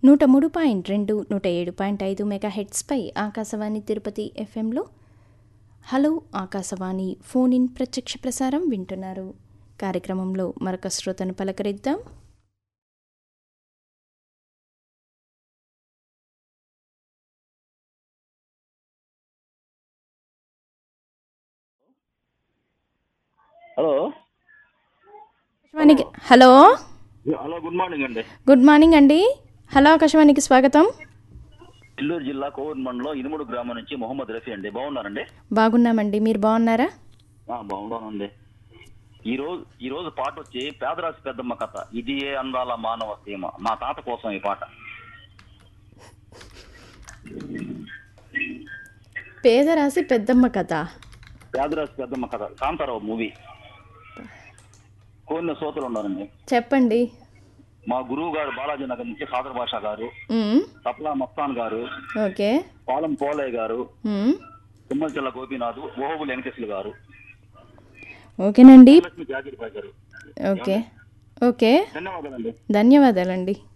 నూట మూడు పాయింట్ రెండు నూట ఏడు పాయింట్ ఐదు మెగా హెడ్స్పై ఆకాశవాణి తిరుపతి ఎఫ్ఎంలో హలో ఆకాశవాణి ఫోన్ ఇన్ ప్రత్యక్ష ప్రసారం వింటున్నారు కార్యక్రమంలో మరొక శ్రోతను పలకరిద్దాం హలో ఆకాశవాణికి హలో హలో గుడ్ మార్నింగ్ అండి గుడ్ మార్నింగ్ అండి హలో ఆకాశవాణికి స్వాగతం నెల్లూరు జిల్లా కోవూరు మండలం ఇనుముడు గ్రామం నుంచి మొహమ్మద్ రఫీ అండి బాగున్నారండి బాగున్నామండి మీరు బాగున్నారా ఆ, బాగున్నానండి ఈ రోజు ఈ రోజు పాట వచ్చి పేదరాశి పెద్దమ్మ కథ ఇది ఏ అందాల మానవ సీమ మా తాత కోసం ఈ పాట పేదరాశి పెద్దమ్మ కథ పేదరాశి పెద్దమ్మ కథ కాంతారావు మూవీ కొన్ని సోతులు ఉన్నారండి చెప్పండి మా గురువు గారు బాలాజీ నగర్ నుంచి సాదర్ భాష గారు మ్మ్. తప్లా మస్తాన్ గారు ఓకే పాలం పోలయ్య గారు మ్మ్. తుమ్మలచెల్ల గోపీనాథ్ ఓహోబుల్ వెంకటేశ్వర గారు ఓకేనండి లక్ష్మి జాగిరిబాయ్ గారు ఓకే ఓకే ధన్యవాదాలండి ధన్యవాదాలండి